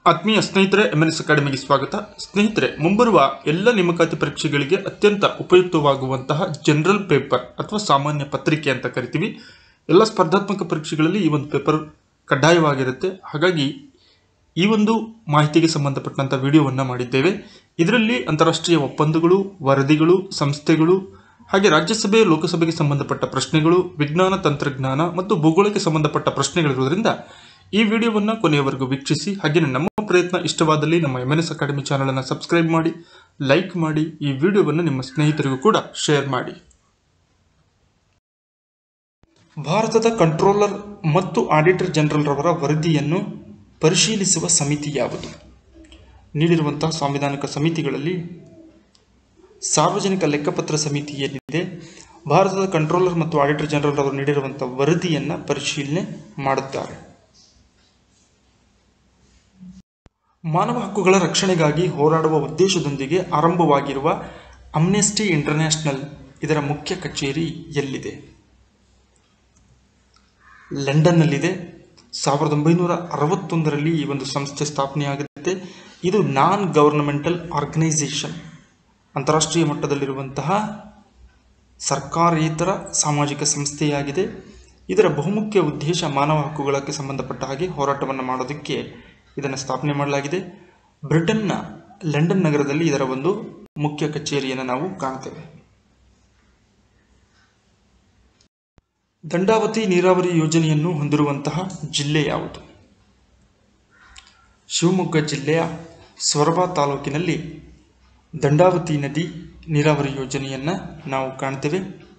ಆತ್ಮೀಯ ಸ್ನೇಹಿತರೆ M N S ಅಕಾಡೆಮಿಗೆ ಸ್ವಾಗತ ಸ್ನೇಹಿತರೆ ಮುಂಬರುವ ಎಲ್ಲ ನೇಮಕಾತಿ ಪರೀಕ್ಷೆಗಳಿಗೆ ಅತ್ಯಂತ ಉಪಯುಕ್ತವಾಗುವಂತಹ ಜನರಲ್ ಪೇಪರ್ ಅಥವಾ ಸಾಮಾನ್ಯ ಪತ್ರಿಕೆ ಅಂತ ಕರಿತೀವಿ ಎಲ್ಲ ಸ್ಪರ್ಧಾತ್ಮಕ ಪರೀಕ್ಷೆಗಳಲ್ಲಿ ಈ ಒಂದು ಪೇಪರ್ ಕಡ್ಡಾಯವಾಗಿರುತ್ತೆ ಹಾಗಾಗಿ ಈ ಒಂದು ಮಾಹಿತಿಗೆ ಸಂಬಂಧಪಟ್ಟಂಥ ವಿಡಿಯೋವನ್ನು ಮಾಡಿದ್ದೇವೆ ಇದರಲ್ಲಿ ಅಂತಾರಾಷ್ಟ್ರೀಯ ಒಪ್ಪಂದಗಳು ವರದಿಗಳು ಸಂಸ್ಥೆಗಳು ಹಾಗೆ ರಾಜ್ಯಸಭೆ ಲೋಕಸಭೆಗೆ ಸಂಬಂಧಪಟ್ಟ ಪ್ರಶ್ನೆಗಳು ವಿಜ್ಞಾನ ತಂತ್ರಜ್ಞಾನ ಮತ್ತು ಭೂಗೋಳಕ್ಕೆ ಸಂಬಂಧಪಟ್ಟ ಪ್ರಶ್ನೆಗಳಿರುವುದರಿಂದ ಈ ವಿಡಿಯೋವನ್ನು ಕೊನೆಯವರೆಗೂ ವೀಕ್ಷಿಸಿ ಹಾಗೆ ನಮ್ಮ ಪ್ರಯತ್ನ ಇಷ್ಟವಾದಲ್ಲಿ ನಮ್ಮ ಎಮ್ ಎನ್ ಎಸ್ ಅಕಾಡೆಮಿ ಚಾನಲನ್ನು ಸಬ್ಸ್ಕ್ರೈಬ್ ಮಾಡಿ ಲೈಕ್ ಮಾಡಿ ಈ ವಿಡಿಯೋವನ್ನು ನಿಮ್ಮ ಸ್ನೇಹಿತರಿಗೂ ಕೂಡ ಶೇರ್ ಮಾಡಿ ಭಾರತದ ಕಂಟ್ರೋಲರ್ ಮತ್ತು ಆಡಿಟರ್ ಜನರಲ್ ರವರ ವರದಿಯನ್ನು ಪರಿಶೀಲಿಸುವ ಸಮಿತಿ ಯಾವುದು ನೀಡಿರುವಂತಹ ಸಾಂವಿಧಾನಿಕ ಸಮಿತಿಗಳಲ್ಲಿ ಸಾರ್ವಜನಿಕ ಲೆಕ್ಕಪತ್ರ ಸಮಿತಿ ಏನಿದೆ ಭಾರತದ ಕಂಟ್ರೋಲರ್ ಮತ್ತು ಆಡಿಟರ್ ಜನರಲ್ ಅವರು ನೀಡಿರುವಂತಹ ವರದಿಯನ್ನು ಪರಿಶೀಲನೆ ಮಾಡುತ್ತಾರೆ ಮಾನವ ಹಕ್ಕುಗಳ ರಕ್ಷಣೆಗಾಗಿ ಹೋರಾಡುವ ಉದ್ದೇಶದೊಂದಿಗೆ ಆರಂಭವಾಗಿರುವ ಅಮ್ನೆಸ್ಟಿ ಇಂಟರ್ನ್ಯಾಷನಲ್ ಇದರ ಮುಖ್ಯ ಕಚೇರಿ ಎಲ್ಲಿದೆ ಲಂಡನ್ನಲ್ಲಿದೆ ಸಾವಿರದ ಒಂಬೈನೂರ ಅರವತ್ತೊಂದರಲ್ಲಿ ಈ ಒಂದು ಸಂಸ್ಥೆ ಸ್ಥಾಪನೆಯಾಗುತ್ತೆ ಇದು ನಾನ್ ಗವರ್ನಮೆಂಟಲ್ ಆರ್ಗನೈಸೇಷನ್ ಅಂತಾರಾಷ್ಟ್ರೀಯ ಮಟ್ಟದಲ್ಲಿರುವಂತಹ ಸರ್ಕಾರೇತರ ಸಾಮಾಜಿಕ ಸಂಸ್ಥೆಯಾಗಿದೆ ಇದರ ಬಹುಮುಖ್ಯ ಉದ್ದೇಶ ಮಾನವ ಹಕ್ಕುಗಳಕ್ಕೆ ಸಂಬಂಧಪಟ್ಟ ಹಾಗೆ ಹೋರಾಟವನ್ನು ಮಾಡೋದಕ್ಕೆ ಇದನ್ನು ಸ್ಥಾಪನೆ ಮಾಡಲಾಗಿದೆ ಬ್ರಿಟನ್ನ ಲಂಡನ್ ನಗರದಲ್ಲಿ ಇದರ ಒಂದು ಮುಖ್ಯ ಕಚೇರಿಯನ್ನು ನಾವು ಕಾಣ್ತೇವೆ ದಂಡಾವತಿ ನೀರಾವರಿ ಯೋಜನೆಯನ್ನು ಹೊಂದಿರುವಂತಹ ಜಿಲ್ಲೆ ಯಾವುದು ಶಿವಮೊಗ್ಗ ಜಿಲ್ಲೆಯ ಸೊರಬ ತಾಲೂಕಿನಲ್ಲಿ ದಂಡಾವತಿ ನದಿ ನೀರಾವರಿ ಯೋಜನೆಯನ್ನು ನಾವು ಕಾಣ್ತೇವೆ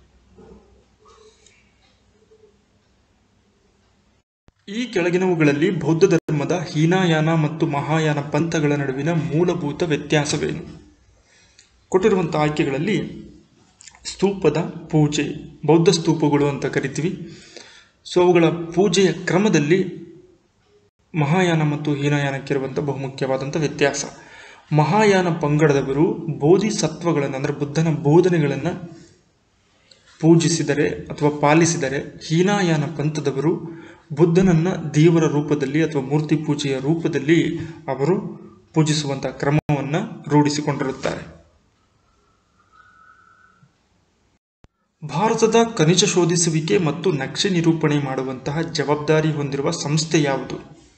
ಈ ಕೆಳಗಿನವುಗಳಲ್ಲಿ ಬೌದ್ಧ ಧರ್ಮದ ಹೀನಾಯಾನ ಮತ್ತು ಮಹಾಯಾನ ಪಂಥಗಳ ನಡುವಿನ ಮೂಲಭೂತ ವ್ಯತ್ಯಾಸವೇನು ಕೊಟ್ಟಿರುವಂಥ ಆಯ್ಕೆಗಳಲ್ಲಿ ಸ್ತೂಪದ ಪೂಜೆ ಬೌದ್ಧ ಸ್ತೂಪಗಳು ಅಂತ ಕರಿತೀವಿ ಸೊ ಅವುಗಳ ಪೂಜೆಯ ಕ್ರಮದಲ್ಲಿ ಮಹಾಯಾನ ಮತ್ತು ಹೀನಯಾನಕ್ಕಿರುವಂಥ ಬಹುಮುಖ್ಯವಾದಂಥ ವ್ಯತ್ಯಾಸ ಮಹಾಯಾನ ಪಂಗಡದವರು ಬೋಧಿಸತ್ವಗಳನ್ನು ಅಂದರೆ ಬುದ್ಧನ ಬೋಧನೆಗಳನ್ನು ಪೂಜಿಸಿದರೆ ಅಥವಾ ಪಾಲಿಸಿದರೆ ಹೀನಾಯಾನ ಪಂಥದವರು ಬುದ್ಧನನ್ನ ದೇವರ ರೂಪದಲ್ಲಿ ಅಥವಾ ಮೂರ್ತಿ ಪೂಜೆಯ ರೂಪದಲ್ಲಿ ಅವರು ಪೂಜಿಸುವಂತಹ ಕ್ರಮವನ್ನು ರೂಢಿಸಿಕೊಂಡಿರುತ್ತಾರೆ ಭಾರತದ ಖನಿಜ ಶೋಧಿಸುವಿಕೆ ಮತ್ತು ನಕ್ಷೆ ನಿರೂಪಣೆ ಮಾಡುವಂತಹ ಜವಾಬ್ದಾರಿ ಹೊಂದಿರುವ ಸಂಸ್ಥೆ ಯಾವುದು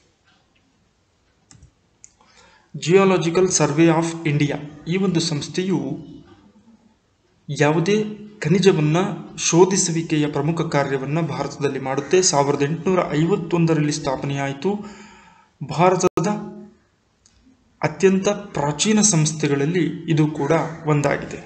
ಜಿಯಾಲಜಿಕಲ್ ಸರ್ವೆ ಆಫ್ ಇಂಡಿಯಾ ಈ ಒಂದು ಸಂಸ್ಥೆಯು ಯಾವುದೇ ಖನಿಜವನ್ನು ಶೋಧಿಸುವಿಕೆಯ ಪ್ರಮುಖ ಕಾರ್ಯವನ್ನು ಭಾರತದಲ್ಲಿ ಮಾಡುತ್ತೆ ಸಾವಿರದ ಎಂಟುನೂರ ಐವತ್ತೊಂದರಲ್ಲಿ ಸ್ಥಾಪನೆಯಾಯಿತು ಭಾರತದ ಅತ್ಯಂತ ಪ್ರಾಚೀನ ಸಂಸ್ಥೆಗಳಲ್ಲಿ ಇದು ಕೂಡ ಒಂದಾಗಿದೆ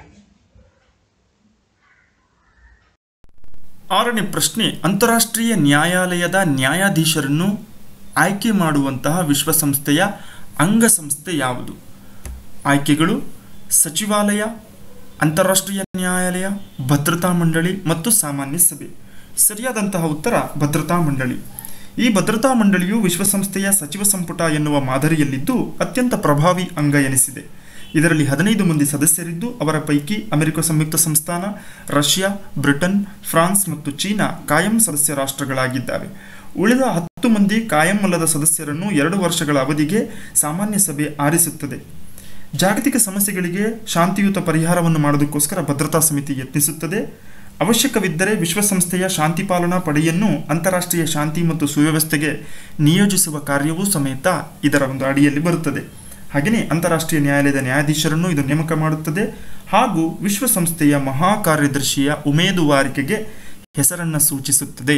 ಆರನೇ ಪ್ರಶ್ನೆ ಅಂತಾರಾಷ್ಟ್ರೀಯ ನ್ಯಾಯಾಲಯದ ನ್ಯಾಯಾಧೀಶರನ್ನು ಆಯ್ಕೆ ಮಾಡುವಂತಹ ವಿಶ್ವಸಂಸ್ಥೆಯ ಅಂಗಸಂಸ್ಥೆ ಯಾವುದು ಆಯ್ಕೆಗಳು ಸಚಿವಾಲಯ ಅಂತಾರಾಷ್ಟ್ರೀಯ ನ್ಯಾಯಾಲಯ ಭದ್ರತಾ ಮಂಡಳಿ ಮತ್ತು ಸಾಮಾನ್ಯ ಸಭೆ ಸರಿಯಾದಂತಹ ಉತ್ತರ ಭದ್ರತಾ ಮಂಡಳಿ ಈ ಭದ್ರತಾ ಮಂಡಳಿಯು ವಿಶ್ವಸಂಸ್ಥೆಯ ಸಚಿವ ಸಂಪುಟ ಎನ್ನುವ ಮಾದರಿಯಲ್ಲಿದ್ದು ಅತ್ಯಂತ ಪ್ರಭಾವಿ ಅಂಗ ಎನಿಸಿದೆ ಇದರಲ್ಲಿ ಹದಿನೈದು ಮಂದಿ ಸದಸ್ಯರಿದ್ದು ಅವರ ಪೈಕಿ ಅಮೆರಿಕ ಸಂಯುಕ್ತ ಸಂಸ್ಥಾನ ರಷ್ಯಾ ಬ್ರಿಟನ್ ಫ್ರಾನ್ಸ್ ಮತ್ತು ಚೀನಾ ಕಾಯಂ ಸದಸ್ಯ ರಾಷ್ಟ್ರಗಳಾಗಿದ್ದಾವೆ ಉಳಿದ ಹತ್ತು ಮಂದಿ ಕಾಯಂ ಅಲ್ಲದ ಸದಸ್ಯರನ್ನು ಎರಡು ವರ್ಷಗಳ ಅವಧಿಗೆ ಸಾಮಾನ್ಯ ಸಭೆ ಆರಿಸುತ್ತದೆ ಜಾಗತಿಕ ಸಮಸ್ಯೆಗಳಿಗೆ ಶಾಂತಿಯುತ ಪರಿಹಾರವನ್ನು ಮಾಡೋದಕ್ಕೋಸ್ಕರ ಭದ್ರತಾ ಸಮಿತಿ ಯತ್ನಿಸುತ್ತದೆ ಅವಶ್ಯಕವಿದ್ದರೆ ವಿಶ್ವಸಂಸ್ಥೆಯ ಶಾಂತಿ ಪಾಲನಾ ಪಡೆಯನ್ನು ಅಂತಾರಾಷ್ಟ್ರೀಯ ಶಾಂತಿ ಮತ್ತು ಸುವ್ಯವಸ್ಥೆಗೆ ನಿಯೋಜಿಸುವ ಕಾರ್ಯವೂ ಸಮೇತ ಇದರ ಒಂದು ಅಡಿಯಲ್ಲಿ ಬರುತ್ತದೆ ಹಾಗೆಯೇ ಅಂತಾರಾಷ್ಟ್ರೀಯ ನ್ಯಾಯಾಲಯದ ನ್ಯಾಯಾಧೀಶರನ್ನು ಇದು ನೇಮಕ ಮಾಡುತ್ತದೆ ಹಾಗೂ ವಿಶ್ವಸಂಸ್ಥೆಯ ಮಹಾ ಕಾರ್ಯದರ್ಶಿಯ ಉಮೇದುವಾರಿಕೆಗೆ ಹೆಸರನ್ನು ಸೂಚಿಸುತ್ತದೆ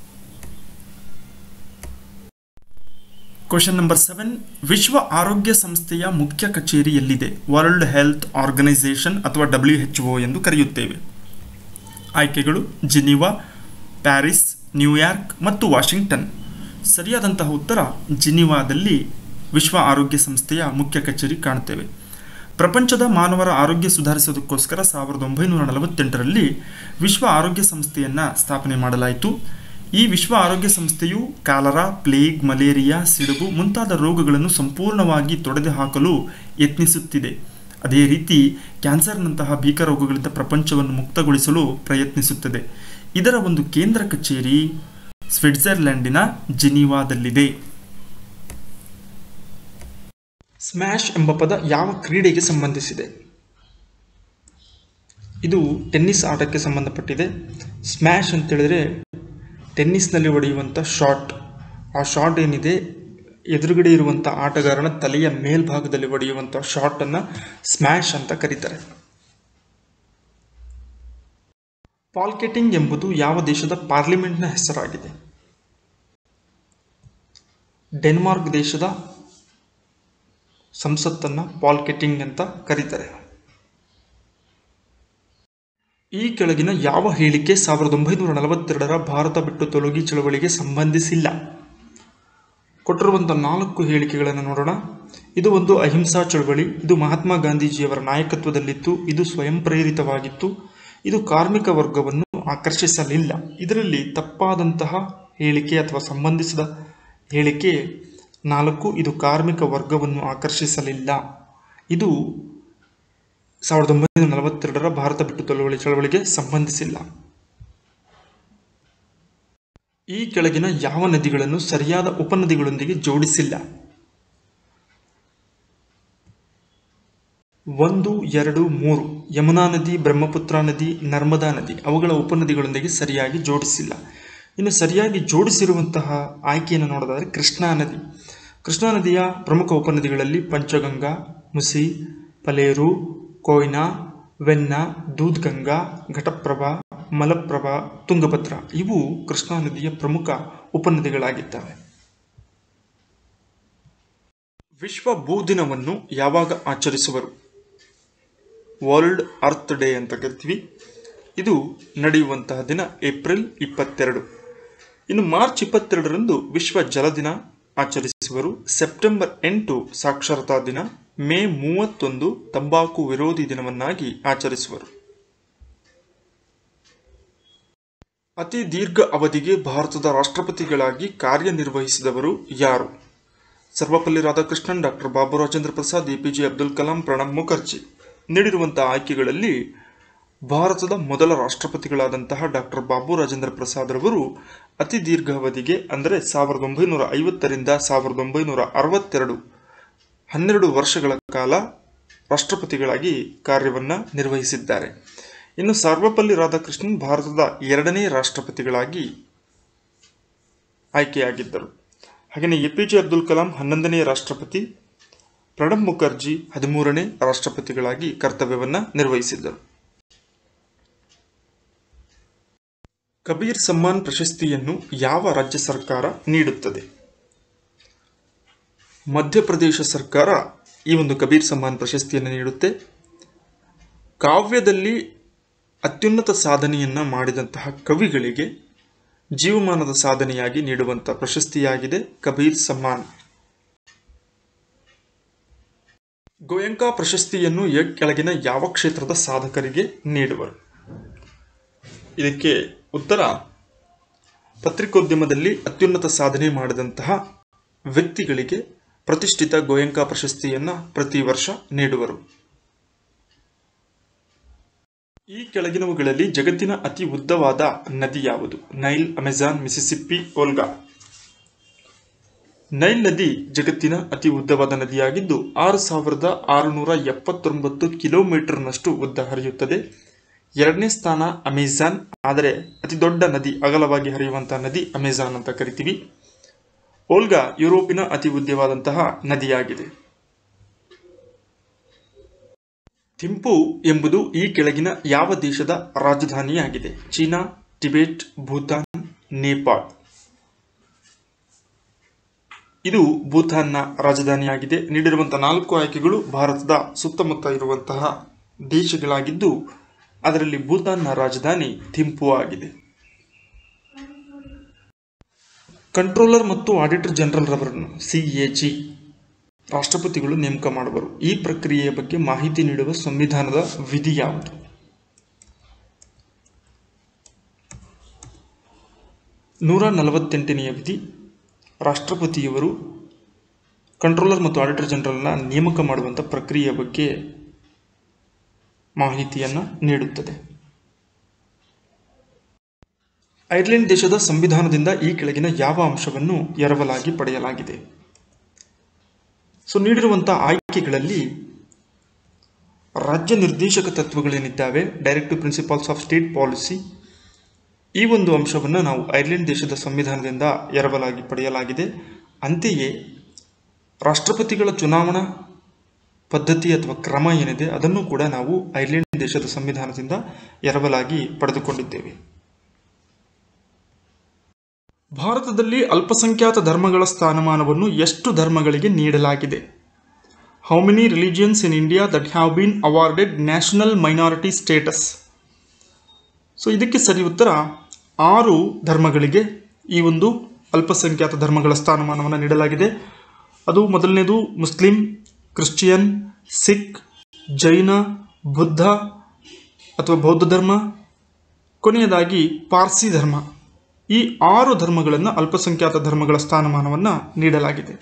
ಕ್ವಶನ್ ನಂಬರ್ ಸೆವೆನ್ ವಿಶ್ವ ಆರೋಗ್ಯ ಸಂಸ್ಥೆಯ ಮುಖ್ಯ ಕಚೇರಿ ಎಲ್ಲಿದೆ ವರ್ಲ್ಡ್ ಹೆಲ್ತ್ ಆರ್ಗನೈಸೇಷನ್ ಅಥವಾ ಡಬ್ಲ್ಯೂ ಎಚ್ ಒ ಎಂದು ಕರೆಯುತ್ತೇವೆ ಆಯ್ಕೆಗಳು ಜಿನಿವಾ ಪ್ಯಾರಿಸ್ ನ್ಯೂಯಾರ್ಕ್ ಮತ್ತು ವಾಷಿಂಗ್ಟನ್ ಸರಿಯಾದಂತಹ ಉತ್ತರ ಜಿನಿವಾದಲ್ಲಿ ವಿಶ್ವ ಆರೋಗ್ಯ ಸಂಸ್ಥೆಯ ಮುಖ್ಯ ಕಚೇರಿ ಕಾಣುತ್ತೇವೆ ಪ್ರಪಂಚದ ಮಾನವರ ಆರೋಗ್ಯ ಸುಧಾರಿಸೋದಕ್ಕೋಸ್ಕರ ಸಾವಿರದ ಒಂಬೈನೂರ ನಲವತ್ತೆಂಟರಲ್ಲಿ ವಿಶ್ವ ಆರೋಗ್ಯ ಸಂಸ್ಥೆಯನ್ನು ಸ್ಥಾಪನೆ ಮಾಡಲಾಯಿತು ಈ ವಿಶ್ವ ಆರೋಗ್ಯ ಸಂಸ್ಥೆಯು ಕಾಲರಾ ಪ್ಲೇಗ್ ಮಲೇರಿಯಾ ಸಿಡುಬು ಮುಂತಾದ ರೋಗಗಳನ್ನು ಸಂಪೂರ್ಣವಾಗಿ ತೊಡೆದು ಹಾಕಲು ಯತ್ನಿಸುತ್ತಿದೆ ಅದೇ ರೀತಿ ಕ್ಯಾನ್ಸರ್ನಂತಹ ಭೀಕರ ರೋಗಗಳಿಂದ ಪ್ರಪಂಚವನ್ನು ಮುಕ್ತಗೊಳಿಸಲು ಪ್ರಯತ್ನಿಸುತ್ತದೆ ಇದರ ಒಂದು ಕೇಂದ್ರ ಕಚೇರಿ ಸ್ವಿಟ್ಜರ್ಲೆಂಡಿನ ಜಿನಿವಾದಲ್ಲಿದೆ ಸ್ಮ್ಯಾಶ್ ಎಂಬ ಪದ ಯಾವ ಕ್ರೀಡೆಗೆ ಸಂಬಂಧಿಸಿದೆ ಇದು ಟೆನ್ನಿಸ್ ಆಟಕ್ಕೆ ಸಂಬಂಧಪಟ್ಟಿದೆ ಸ್ಮ್ಯಾಶ್ ಅಂತ ಹೇಳಿದ್ರೆ ಟೆನ್ನಿಸ್ನಲ್ಲಿ ಹೊಡೆಯುವಂಥ ಶಾಟ್ ಆ ಶಾಟ್ ಏನಿದೆ ಎದುರುಗಡೆ ಇರುವಂಥ ಆಟಗಾರನ ತಲೆಯ ಮೇಲ್ಭಾಗದಲ್ಲಿ ಹೊಡೆಯುವಂಥ ಶಾಟನ್ನು ಸ್ಮ್ಯಾಶ್ ಅಂತ ಕರೀತಾರೆ ಪಾಲ್ಕೆಟಿಂಗ್ ಎಂಬುದು ಯಾವ ದೇಶದ ಪಾರ್ಲಿಮೆಂಟ್ನ ಹೆಸರಾಗಿದೆ ಡೆನ್ಮಾರ್ಕ್ ದೇಶದ ಸಂಸತ್ತನ್ನು ಪಾಲ್ಕೆಟಿಂಗ್ ಅಂತ ಕರೀತಾರೆ ಈ ಕೆಳಗಿನ ಯಾವ ಹೇಳಿಕೆ ಸಾವಿರದ ಒಂಬೈನೂರ ನಲವತ್ತೆರಡರ ಭಾರತ ಬಿಟ್ಟು ತೊಲಗಿ ಚಳವಳಿಗೆ ಸಂಬಂಧಿಸಿಲ್ಲ ಕೊಟ್ಟಿರುವಂಥ ನಾಲ್ಕು ಹೇಳಿಕೆಗಳನ್ನು ನೋಡೋಣ ಇದು ಒಂದು ಅಹಿಂಸಾ ಚಳವಳಿ ಇದು ಮಹಾತ್ಮ ಗಾಂಧೀಜಿಯವರ ನಾಯಕತ್ವದಲ್ಲಿತ್ತು ಇದು ಸ್ವಯಂ ಪ್ರೇರಿತವಾಗಿತ್ತು ಇದು ಕಾರ್ಮಿಕ ವರ್ಗವನ್ನು ಆಕರ್ಷಿಸಲಿಲ್ಲ ಇದರಲ್ಲಿ ತಪ್ಪಾದಂತಹ ಹೇಳಿಕೆ ಅಥವಾ ಸಂಬಂಧಿಸಿದ ಹೇಳಿಕೆ ನಾಲ್ಕು ಇದು ಕಾರ್ಮಿಕ ವರ್ಗವನ್ನು ಆಕರ್ಷಿಸಲಿಲ್ಲ ಇದು ಸಾವಿರದ ಒಂಬೈನೂರ ನಲವತ್ತೆರಡರ ಭಾರತ ಬಿಟ್ಟು ತೊಲವಳಿ ಚಳವಳಿಗೆ ಸಂಬಂಧಿಸಿಲ್ಲ ಈ ಕೆಳಗಿನ ಯಾವ ನದಿಗಳನ್ನು ಸರಿಯಾದ ಉಪನದಿಗಳೊಂದಿಗೆ ಜೋಡಿಸಿಲ್ಲ ಒಂದು ಎರಡು ಮೂರು ಯಮುನಾ ನದಿ ಬ್ರಹ್ಮಪುತ್ರ ನದಿ ನರ್ಮದಾ ನದಿ ಅವುಗಳ ಉಪನದಿಗಳೊಂದಿಗೆ ಸರಿಯಾಗಿ ಜೋಡಿಸಿಲ್ಲ ಇನ್ನು ಸರಿಯಾಗಿ ಜೋಡಿಸಿರುವಂತಹ ಆಯ್ಕೆಯನ್ನು ನೋಡೋದಾದರೆ ಕೃಷ್ಣಾ ನದಿ ಕೃಷ್ಣಾ ನದಿಯ ಪ್ರಮುಖ ಉಪನದಿಗಳಲ್ಲಿ ಪಂಚಗಂಗಾ ಮುಸಿ ಪಲೇರು ಕೊಯ್ನಾ ವೆನ್ನ ದೂದ್ಗಂಗಾ ಘಟಪ್ರಭಾ ಮಲಪ್ರಭಾ ತುಂಗಭದ್ರಾ ಇವು ಕೃಷ್ಣಾ ನದಿಯ ಪ್ರಮುಖ ಉಪನದಿಗಳಾಗಿದ್ದಾವೆ ವಿಶ್ವ ಭೂ ದಿನವನ್ನು ಯಾವಾಗ ಆಚರಿಸುವರು ವರ್ಲ್ಡ್ ಅರ್ತ್ ಡೇ ಅಂತ ಕರಿತೀವಿ ಇದು ನಡೆಯುವಂತಹ ದಿನ ಏಪ್ರಿಲ್ ಇಪ್ಪತ್ತೆರಡು ಇನ್ನು ಮಾರ್ಚ್ ಇಪ್ಪತ್ತೆರಡರಂದು ವಿಶ್ವ ಜಲ ದಿನ ಆಚರಿಸುವರು ಸೆಪ್ಟೆಂಬರ್ ಎಂಟು ಸಾಕ್ಷರತಾ ದಿನ ಮೇ ಮೂವತ್ತೊಂದು ತಂಬಾಕು ವಿರೋಧಿ ದಿನವನ್ನಾಗಿ ಆಚರಿಸುವರು ಅತಿ ದೀರ್ಘ ಅವಧಿಗೆ ಭಾರತದ ರಾಷ್ಟ್ರಪತಿಗಳಾಗಿ ಕಾರ್ಯನಿರ್ವಹಿಸಿದವರು ಯಾರು ಸರ್ವಪಲ್ಲಿ ರಾಧಾಕೃಷ್ಣನ್ ಡಾಕ್ಟರ್ ಬಾಬು ರಾಜೇಂದ್ರ ಪ್ರಸಾದ್ ಎಪಿಜೆ ಅಬ್ದುಲ್ ಕಲಾಂ ಪ್ರಣಬ್ ಮುಖರ್ಜಿ ನೀಡಿರುವಂತಹ ಆಯ್ಕೆಗಳಲ್ಲಿ ಭಾರತದ ಮೊದಲ ರಾಷ್ಟ್ರಪತಿಗಳಾದಂತಹ ಡಾಕ್ಟರ್ ಬಾಬು ರಾಜೇಂದ್ರ ಪ್ರಸಾದ್ ರವರು ಅತಿ ದೀರ್ಘಾವಧಿಗೆ ಅಂದರೆ ಸಾವಿರದ ಒಂಬೈನೂರ ಐವತ್ತರಿಂದ ಸಾವಿರದ ಒಂಬೈನೂರ ಅರವತ್ತೆರಡು ಹನ್ನೆರಡು ವರ್ಷಗಳ ಕಾಲ ರಾಷ್ಟ್ರಪತಿಗಳಾಗಿ ಕಾರ್ಯವನ್ನು ನಿರ್ವಹಿಸಿದ್ದಾರೆ ಇನ್ನು ಸರ್ವಪಲ್ಲಿ ರಾಧಾಕೃಷ್ಣನ್ ಭಾರತದ ಎರಡನೇ ರಾಷ್ಟ್ರಪತಿಗಳಾಗಿ ಆಯ್ಕೆಯಾಗಿದ್ದರು ಹಾಗೆಯೇ A P J Abdul Kalam ಹನ್ನೊಂದನೇ ರಾಷ್ಟ್ರಪತಿ ಪ್ರಣಬ್ ಮುಖರ್ಜಿ ಹದಿಮೂರನೇ ರಾಷ್ಟ್ರಪತಿಗಳಾಗಿ ಕರ್ತವ್ಯವನ್ನು ನಿರ್ವಹಿಸಿದ್ದರು ಕಬೀರ್ ಸಮ್ಮಾನ್ ಪ್ರಶಸ್ತಿಯನ್ನು ಯಾವ ರಾಜ್ಯ ಸರ್ಕಾರ ನೀಡುತ್ತದೆ ಮಧ್ಯಪ್ರದೇಶ ಸರ್ಕಾರ ಈ ಒಂದು ಕಬೀರ್ ಸಮ್ಮಾನ್ ಪ್ರಶಸ್ತಿಯನ್ನು ನೀಡುತ್ತೆ ಕಾವ್ಯದಲ್ಲಿ ಅತ್ಯುನ್ನತ ಸಾಧನೆಯನ್ನ ಮಾಡಿದಂತಹ ಕವಿಗಳಿಗೆ ಜೀವಮಾನದ ಸಾಧನೆಯಾಗಿ ನೀಡುವಂಥ ಪ್ರಶಸ್ತಿಯಾಗಿದೆ ಕಬೀರ್ ಸಮ್ಮಾನ್ ಗೋಯಂಕಾ ಪ್ರಶಸ್ತಿಯನ್ನು ಯ- ಕೆಳಗಿನ ಯಾವ ಕ್ಷೇತ್ರದ ಸಾಧಕರಿಗೆ ನೀಡುವರು ಇದಕ್ಕೆ ಉತ್ತರ ಪತ್ರಿಕೋದ್ಯಮದಲ್ಲಿ ಅತ್ಯುನ್ನತ ಸಾಧನೆ ಮಾಡಿದಂತಹ ವ್ಯಕ್ತಿಗಳಿಗೆ ಪ್ರತಿಷ್ಠಿತ ಗೋಯಂಕಾ ಪ್ರಶಸ್ತಿಯನ್ನ ಪ್ರತಿ ವರ್ಷ ನೀಡುವರು ಈ ಕೆಳಗಿನವುಗಳಲ್ಲಿ ಜಗತ್ತಿನ ಅತಿ ಉದ್ದವಾದ ನದಿ ಯಾವುದು Nile Amazon Mississippi Volga Nile ನದಿ ಜಗತ್ತಿನ ಅತಿ ಉದ್ದವಾದ ನದಿಯಾಗಿದ್ದು ಆರು ಸಾವಿರದ ಆರುನೂರ ಎಪ್ಪತ್ತೊಂಬತ್ತು ಕಿಲೋಮೀಟರ್ನಷ್ಟು ಉದ್ದ ಹರಿಯುತ್ತದೆ ಎರಡನೇ ಸ್ಥಾನ ಅಮೆಜಾನ್ ಆದರೆ ಅತಿ ದೊಡ್ಡ ನದಿ ಅಗಲವಾಗಿ ಹರಿಯುವಂತಹ ನದಿ ಅಮೆಜಾನ್ ಅಂತ ಕರಿತೀವಿ ಓಲ್ಗಾ ಯುರೋಪಿನ ಅತಿ ಉದ್ದವಾದಂತಹ ನದಿಯಾಗಿದೆ ಥಿಂಪು ಎಂಬುದು ಈ ಕೆಳಗಿನ ಯಾವ ದೇಶದ ರಾಜಧಾನಿಯಾಗಿದೆ ಚೀನಾ ಟಿಬೆಟ್ ಭೂತಾನ್ ನೇಪಾಳ್ ಇದು ಭೂತಾನ್ನ ರಾಜಧಾನಿಯಾಗಿದೆ ನೀಡಿರುವಂತಹ ನಾಲ್ಕು ಆಯ್ಕೆಗಳು ಭಾರತದ ಸುತ್ತಮುತ್ತ ಇರುವಂತಹ ದೇಶಗಳಾಗಿದ್ದು ಅದರಲ್ಲಿ ಭೂತಾನ್ನ ರಾಜಧಾನಿ ಥಿಂಪು ಆಗಿದೆ ಕಂಟ್ರೋಲರ್ ಮತ್ತು ಆಡಿಟರ್ ಜನರಲ್ ರವರನ್ನು ಸಿಎಜಿ ರಾಷ್ಟ್ರಪತಿಗಳು ನೇಮಕ ಮಾಡುವರು ಈ ಪ್ರಕ್ರಿಯೆಯ ಬಗ್ಗೆ ಮಾಹಿತಿ ನೀಡುವ ಸಂವಿಧಾನದ ವಿಧಿ ಯಾವುದು ನೂರ ನಲವತ್ತೆಂಟನೆಯ ವಿಧಿ ರಾಷ್ಟ್ರಪತಿಯವರು ಕಂಟ್ರೋಲರ್ ಮತ್ತು ಆಡಿಟರ್ ಜನರಲ್ನ ನೇಮಕ ಮಾಡುವಂಥ ಪ್ರಕ್ರಿಯೆಯ ಬಗ್ಗೆ ಮಾಹಿತಿಯನ್ನು ನೀಡುತ್ತದೆ ಐರ್ಲೆಂಡ್ ದೇಶದ ಸಂವಿಧಾನದಿಂದ ಈ ಕೆಳಗಿನ ಯಾವ ಅಂಶವನ್ನು ಎರವಲಾಗಿ ಪಡೆಯಲಾಗಿದೆ ಸೊ ನೀಡಿರುವಂಥ ಆಯ್ಕೆಗಳಲ್ಲಿ ರಾಜ್ಯ ನಿರ್ದೇಶಕ ತತ್ವಗಳೇನಿದ್ದಾವೆ directive principles of state policy ಈ ಒಂದು ಅಂಶವನ್ನು ನಾವು ಐರ್ಲೆಂಡ್ ದೇಶದ ಸಂವಿಧಾನದಿಂದ ಎರವಲಾಗಿ ಪಡೆಯಲಾಗಿದೆ ಅಂತೆಯೇ ರಾಷ್ಟ್ರಪತಿಗಳ ಚುನಾವಣಾ ಪದ್ಧತಿ ಅಥವಾ ಕ್ರಮ ಏನಿದೆ ಅದನ್ನು ಕೂಡ ನಾವು ಐರ್ಲೆಂಡ್ ದೇಶದ ಸಂವಿಧಾನದಿಂದ ಎರವಲಾಗಿ ಪಡೆದುಕೊಂಡಿದ್ದೇವೆ ಭಾರತದಲ್ಲಿ ಅಲ್ಪಸಂಖ್ಯಾತ ಧರ್ಮಗಳ ಸ್ಥಾನಮಾನವನ್ನು ಎಷ್ಟು ಧರ್ಮಗಳಿಗೆ ನೀಡಲಾಗಿದೆ how many religions in India that have been awarded national minority status so ಇದಕ್ಕೆ ಸರಿ ಉತ್ತರ ಆರು ಧರ್ಮಗಳಿಗೆ ಈ ಒಂದು ಅಲ್ಪಸಂಖ್ಯಾತ ಧರ್ಮಗಳ ಸ್ಥಾನಮಾನವನ್ನು ನೀಡಲಾಗಿದೆ ಅದು ಮೊದಲನೇದು ಮುಸ್ಲಿಂ ಕ್ರಿಶ್ಚಿಯನ್ ಸಿಖ್ ಜೈನ ಬುದ್ಧ ಅಥವಾ ಬೌದ್ಧ ಧರ್ಮ ಕೊನೆಯದಾಗಿ ಪಾರ್ಸಿ ಧರ್ಮ ಈ ಆರು ಧರ್ಮಗಳನ್ನು ಅಲ್ಪಸಂಖ್ಯಾತ ಧರ್ಮಗಳ ಸ್ಥಾನಮಾನವನ್ನು ನೀಡಲಾಗಿದೆ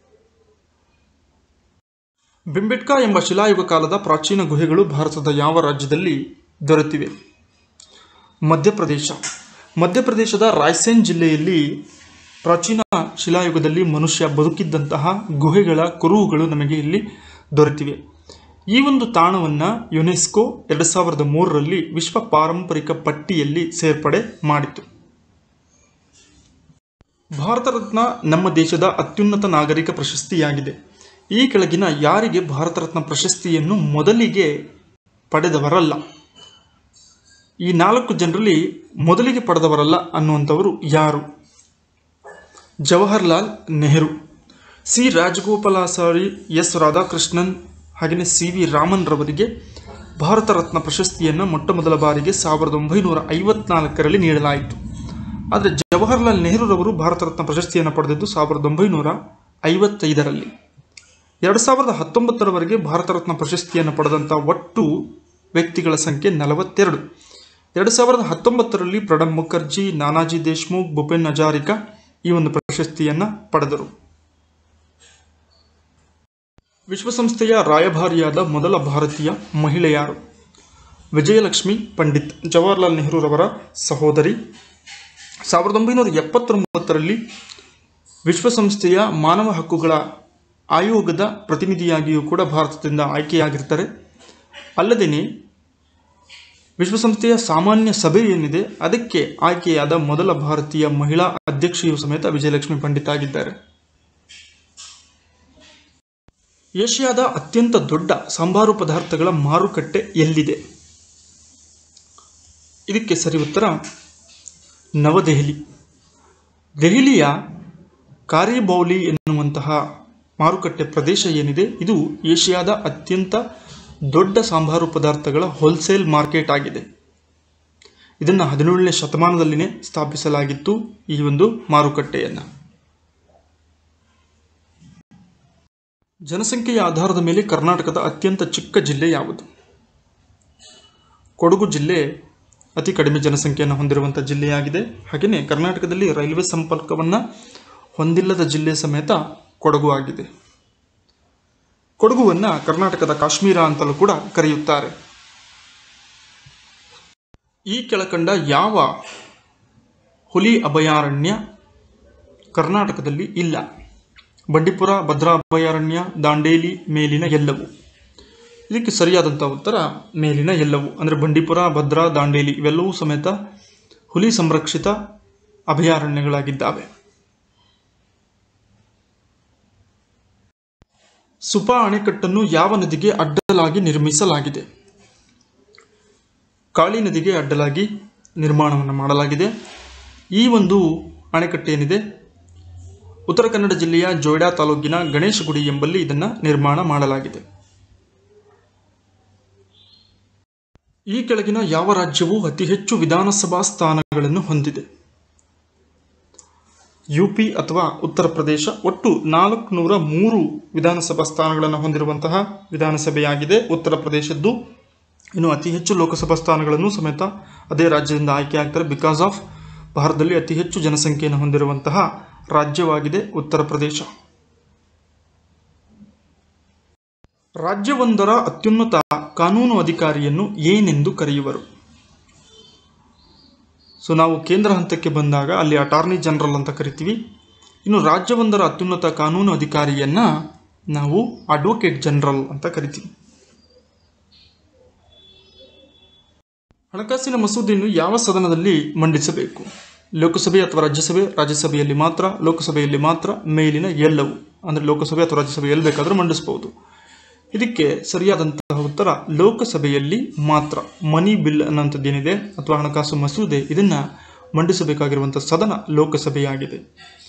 ಬೆಂಬೆಟ್ಕಾ ಎಂಬ ಶಿಲಾಯುಗ ಕಾಲದ ಪ್ರಾಚೀನ ಗುಹೆಗಳು ಭಾರತದ ಯಾವ ರಾಜ್ಯದಲ್ಲಿ ದೊರೆತಿವೆ ಮಧ್ಯಪ್ರದೇಶ ಮಧ್ಯಪ್ರದೇಶದ ರಾಯ್ಸೇನ್ ಜಿಲ್ಲೆಯಲ್ಲಿ ಪ್ರಾಚೀನ ಶಿಲಾಯುಗದಲ್ಲಿ ಮನುಷ್ಯ ಬದುಕಿದ್ದಂತಹ ಗುಹೆಗಳ ಕುರುಹುಗಳು ನಮಗೆ ಇಲ್ಲಿ ದೊರೆತಿವೆ ಈ ಒಂದು ತಾಣವನ್ನು ಯುನೆಸ್ಕೋ ಎರಡು ಸಾವಿರದ ಮೂರರಲ್ಲಿ ವಿಶ್ವ ಪಾರಂಪರಿಕ ಪಟ್ಟಿಯಲ್ಲಿ ಸೇರ್ಪಡೆ ಮಾಡಿತು ಭಾರತ ರತ್ನ ನಮ್ಮ ದೇಶದ ಅತ್ಯುನ್ನತ ನಾಗರಿಕ ಪ್ರಶಸ್ತಿಯಾಗಿದೆ ಈ ಕೆಳಗಿನ ಯಾರಿಗೆ ಭಾರತ ರತ್ನ ಪ್ರಶಸ್ತಿಯನ್ನು ಮೊದಲಿಗೆ ಪಡೆದವರಲ್ಲ ಈ ನಾಲ್ಕು ಜನರಲ್ಲಿ ಮೊದಲಿಗೆ ಪಡೆದವರಲ್ಲ ಅನ್ನುವಂಥವರು ಯಾರು ಜವಾಹರ್ಲಾಲ್ ನೆಹರು ಸಿ ರಾಜಗೋಪಾಲಾಚಾರಿ ಎಸ್ ರಾಧಾಕೃಷ್ಣನ್ ಹಾಗೆಯೇ ಸಿ ವಿ ರಾಮನ್ ರವರಿಗೆ ಭಾರತ ರತ್ನ ಪ್ರಶಸ್ತಿಯನ್ನು ಮೊಟ್ಟ ಮೊದಲ ಬಾರಿಗೆ ಸಾವಿರದ ಒಂಬೈನೂರ ಐವತ್ನಾಲ್ಕರಲ್ಲಿ ನೀಡಲಾಯಿತು ಆದರೆ ಜವಾಹರ್ಲಾಲ್ ನೆಹರುರವರು ಭಾರತ ರತ್ನ ಪ್ರಶಸ್ತಿಯನ್ನು ಪಡೆದಿದ್ದು ಸಾವಿರದ ಒಂಬೈನೂರ ಐವತ್ತೈದರಲ್ಲಿ ಎರಡು ಸಾವಿರದ ಹತ್ತೊಂಬತ್ತರವರೆಗೆ ಭಾರತ ರತ್ನ ಪ್ರಶಸ್ತಿಯನ್ನು ಪಡೆದಂಥ ಒಟ್ಟು ವ್ಯಕ್ತಿಗಳ ಸಂಖ್ಯೆ ನಲವತ್ತೆರಡು ಎರಡು ಸಾವಿರದ ಹತ್ತೊಂಬತ್ತರಲ್ಲಿ ಪ್ರಣಬ್ ಮುಖರ್ಜಿ ನಾನಾಜಿ ದೇಶ್ಮುಖ್ ಭೂಪೇನ್ ಹಜಾರಿಕಾ ಈ ಒಂದು ಪ್ರಶಸ್ತಿಯನ್ನು ಪಡೆದರು ವಿಶ್ವಸಂಸ್ಥೆಯ ರಾಯಭಾರಿಯಾದ ಮೊದಲ ಭಾರತೀಯ ಮಹಿಳೆ ಯಾರು ವಿಜಯಲಕ್ಷ್ಮಿ ಪಂಡಿತ್ ಜವಾಹರ್ಲಾಲ್ ನೆಹರೂರವರ ಸಹೋದರಿ ಸಾವಿರದ ಒಂಬೈನೂರ ಎಪ್ಪತ್ತೊಂಬತ್ತರಲ್ಲಿ ವಿಶ್ವಸಂಸ್ಥೆಯ ಮಾನವ ಹಕ್ಕುಗಳ ಆಯೋಗದ ಪ್ರತಿನಿಧಿಯಾಗಿಯೂ ಕೂಡ ಭಾರತದಿಂದ ಆಯ್ಕೆಯಾಗಿರ್ತಾರೆ ಅಲ್ಲದೇ ವಿಶ್ವಸಂಸ್ಥೆಯ ಸಾಮಾನ್ಯ ಸಭೆ ಏನಿದೆ ಅದಕ್ಕೆ ಆಯ್ಕೆಯಾದ ಮೊದಲ ಭಾರತೀಯ ಮಹಿಳಾ ಅಧ್ಯಕ್ಷೆಯೂ ಸಮೇತ ವಿಜಯಲಕ್ಷ್ಮಿ ಪಂಡಿತ್ ಆಗಿದ್ದಾರೆ ಏಷ್ಯಾದ ಅತ್ಯಂತ ದೊಡ್ಡ ಸಾಂಬಾರು ಪದಾರ್ಥಗಳ ಮಾರುಕಟ್ಟೆ ಎಲ್ಲಿದೆ ಇದಕ್ಕೆ ಸರಿ ಉತ್ತರ ನವದೆಹಲಿ ದೆಹಲಿಯ ಕಾರಿಬೌಲಿ ಎನ್ನುವಂತಹ ಮಾರುಕಟ್ಟೆ ಪ್ರದೇಶ ಏನಿದೆ ಇದು ಏಷ್ಯಾದ ಅತ್ಯಂತ ದೊಡ್ಡ ಸಾಂಬಾರು ಪದಾರ್ಥಗಳ ಹೋಲ್ಸೇಲ್ ಮಾರ್ಕೆಟ್ ಆಗಿದೆ ಇದನ್ನು ಹದಿನೇಳನೇ ಶತಮಾನದಲ್ಲಿನೇ ಸ್ಥಾಪಿಸಲಾಗಿತ್ತು ಈ ಒಂದು ಮಾರುಕಟ್ಟೆಯನ್ನು ಜನಸಂಖ್ಯೆಯ ಆಧಾರದ ಮೇಲೆ ಕರ್ನಾಟಕದ ಅತ್ಯಂತ ಚಿಕ್ಕ ಜಿಲ್ಲೆ ಯಾವುದು ಕೊಡಗು ಜಿಲ್ಲೆ ಅತಿ ಕಡಿಮೆ ಜನಸಂಖ್ಯೆಯನ್ನು ಹೊಂದಿರುವಂಥ ಜಿಲ್ಲೆಯಾಗಿದೆ ಹಾಗೆಯೇ ಕರ್ನಾಟಕದಲ್ಲಿ ರೈಲ್ವೆ ಸಂಪರ್ಕವನ್ನು ಹೊಂದಿಲ್ಲದ ಜಿಲ್ಲೆ ಸಮೇತ ಕೊಡಗು ಆಗಿದೆ ಕೊಡಗುವನ್ನು ಕರ್ನಾಟಕದ ಕಾಶ್ಮೀರ ಅಂತಲೂ ಕೂಡ ಕರೆಯುತ್ತಾರೆ ಈ ಕೆಳಕಂಡ ಯಾವ ಹುಲಿ ಅಭಯಾರಣ್ಯ ಕರ್ನಾಟಕದಲ್ಲಿ ಇಲ್ಲ ಬಂಡೀಪುರ ಭದ್ರಾ ಅಭಯಾರಣ್ಯ ದಾಂಡೇಲಿ ಮೇಲಿನ ಎಲ್ಲವು ಇದಕ್ಕೆ ಸರಿಯಾದಂಥ ಉತ್ತರ ಮೇಲಿನ ಎಲ್ಲವು ಅಂದರೆ ಬಂಡೀಪುರ ಭದ್ರಾ ದಾಂಡೇಲಿ ಇವೆಲ್ಲವೂ ಸಮೇತ ಹುಲಿ ಸಂರಕ್ಷಿತ ಅಭಯಾರಣ್ಯಗಳಾಗಿದ್ದಾವೆ ಸುಪಾ ಅಣೆಕಟ್ಟನ್ನು ಯಾವ ನದಿಗೆ ಅಡ್ಡಲಾಗಿ ನಿರ್ಮಿಸಲಾಗಿದೆ ಕಾಳಿ ನದಿಗೆ ಅಡ್ಡಲಾಗಿ ನಿರ್ಮಾಣವನ್ನು ಮಾಡಲಾಗಿದೆ ಈ ಒಂದು ಅಣೆಕಟ್ಟೆ ಏನಿದೆ ಉತ್ತರ ಕನ್ನಡ ಜಿಲ್ಲೆಯ ಜೋಯ್ಡಾ ತಾಲೂಕಿನ ಗಣೇಶಗುಡಿ ಎಂಬಲ್ಲಿ ಇದನ್ನು ನಿರ್ಮಾಣ ಮಾಡಲಾಗಿದೆ ಈ ಕೆಳಗಿನ ಯಾವ ರಾಜ್ಯವು ಅತಿ ಹೆಚ್ಚು ವಿಧಾನಸಭಾ ಸ್ಥಾನಗಳನ್ನು ಹೊಂದಿದೆ ಯುಪಿ ಅಥವಾ ಉತ್ತರ ಪ್ರದೇಶ ಒಟ್ಟು ನಾಲ್ಕುನೂರ ಮೂರು ವಿಧಾನಸಭಾ ಸ್ಥಾನಗಳನ್ನು ಹೊಂದಿರುವಂತಹ ವಿಧಾನಸಭೆಯಾಗಿದೆ ಉತ್ತರ ಪ್ರದೇಶದ್ದು ಇನ್ನು ಅತಿ ಹೆಚ್ಚು ಲೋಕಸಭಾ ಸ್ಥಾನಗಳನ್ನು ಸಮೇತ ಅದೇ ರಾಜ್ಯದಿಂದ ಆಯ್ಕೆ ಆಗ್ತಾರೆ ಬಿಕಾಸ್ ಆಫ್ ಭಾರತದಲ್ಲಿ ಅತಿ ಹೆಚ್ಚು ಜನಸಂಖ್ಯೆಯನ್ನು ಹೊಂದಿರುವಂತಹ ರಾಜ್ಯವಾಗಿದೆ ಉತ್ತರ ಪ್ರದೇಶ ರಾಜ್ಯವೊಂದರ ಅತ್ಯುನ್ನತ ಕಾನೂನು ಅಧಿಕಾರಿಯನ್ನು ಏನೆಂದು ಕರೆಯುವರು ಸೊ ನಾವು ಕೇಂದ್ರ ಹಂತಕ್ಕೆ ಬಂದಾಗ ಅಲ್ಲಿ ಅಟಾರ್ನಿ ಜನರಲ್ ಅಂತ ಕರಿತೀವಿ ಇನ್ನು ರಾಜ್ಯವೊಂದರ ಅತ್ಯುನ್ನತ ಕಾನೂನು ಅಧಿಕಾರಿಯನ್ನ ನಾವು ಅಡ್ವೊಕೇಟ್ ಜನರಲ್ ಅಂತ ಕರಿತೀವಿ ಹಣಕಾಸಿನ ಮಸೂದೆಯನ್ನು ಯಾವ ಸದನದಲ್ಲಿ ಮಂಡಿಸಬೇಕು ಲೋಕಸಭೆ ಅಥವಾ ರಾಜ್ಯಸಭೆ ರಾಜ್ಯಸಭೆಯಲ್ಲಿ ಮಾತ್ರ ಲೋಕಸಭೆಯಲ್ಲಿ ಮಾತ್ರ ಮೇಲಿನ ಎಲ್ಲವು ಅಂದರೆ ಲೋಕಸಭೆ ಅಥವಾ ರಾಜ್ಯಸಭೆ ಎಲ್ಲಿ ಬೇಕಾದರೂ ಮಂಡಿಸಬಹುದು ಇದಕ್ಕೆ ಸರಿಯಾದಂತಹ ಉತ್ತರ ಲೋಕಸಭೆಯಲ್ಲಿ ಮಾತ್ರ ಮನಿ ಬಿಲ್ ಅನ್ನೋಂಥದ್ದೇನಿದೆ ಅಥವಾ ಹಣಕಾಸು ಮಸೂದೆ ಇದನ್ನ ಮಂಡಿಸಬೇಕಾಗಿರುವಂತಹ ಸದನ ಲೋಕಸಭೆಯಾಗಿದೆ